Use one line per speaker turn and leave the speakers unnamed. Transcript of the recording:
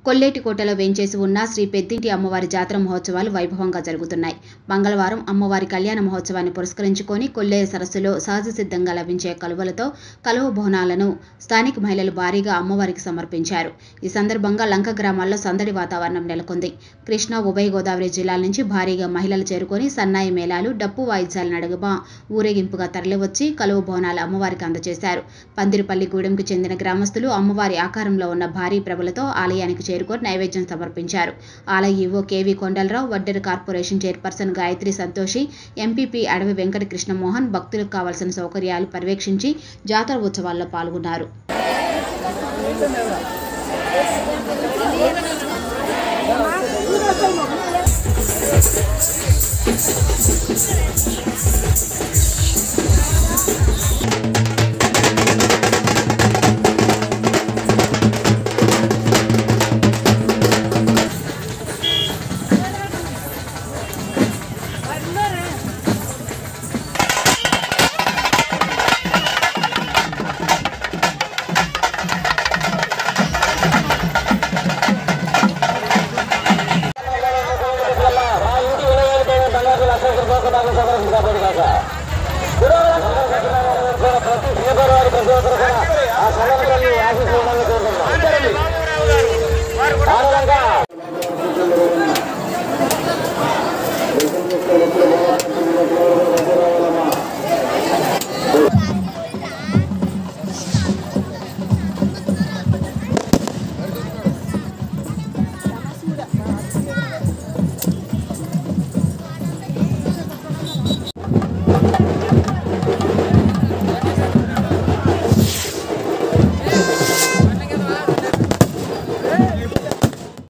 కొల్లేటికోటలో వేంచేసి ఉన్న శ్రీ పెద్దింటి అమ్మవారి జాతర మహోత్సవాలు వైభవంగా జరుగుతున్నాయి మంగళవారం అమ్మవారి కళ్యాణ మహోత్సవాన్ని పురస్కరించుకొని కొల్లేరు సరస్సులో సహజ సిద్ధంగా లభించే కలువలతో కలువ బోనాలను స్థానిక మహిళలు భారీగా అమ్మవారికి సమర్పించారు ఈ సందర్భంగా లంక గ్రామాల్లో సందడి వాతావరణం నెలకొంది కృష్ణా ఉభయ గోదావరి జిల్లాల నుంచి భారీగా మహిళలు చేరుకొని సన్నాయి మేళాలు డప్పు వాయిద్యాల నడుగుమ ఊరేగింపుగా తరలివచ్చి కలువ బోనాలు అమ్మవారికి అందజేశారు పందిరిపల్లి గూడెంకు చెందిన గ్రామస్తులు అమ్మవారి ఆకారంలో ఉన్న భారీ ప్రభలతో ఆలయానికి చేరుకొని నైవేద్యం సమర్పించారు ఆలయ EO KV Kondalarao Vaddera corporation chairperson Gayatri Santoshi MPP Adavi Venkata Krishnamohan భక్తులకు కావాల్సిన సౌకర్యాలు పర్యవేక్షించి జాతర ఉత్సవాల్లో పాల్గొన్నారు
ఆ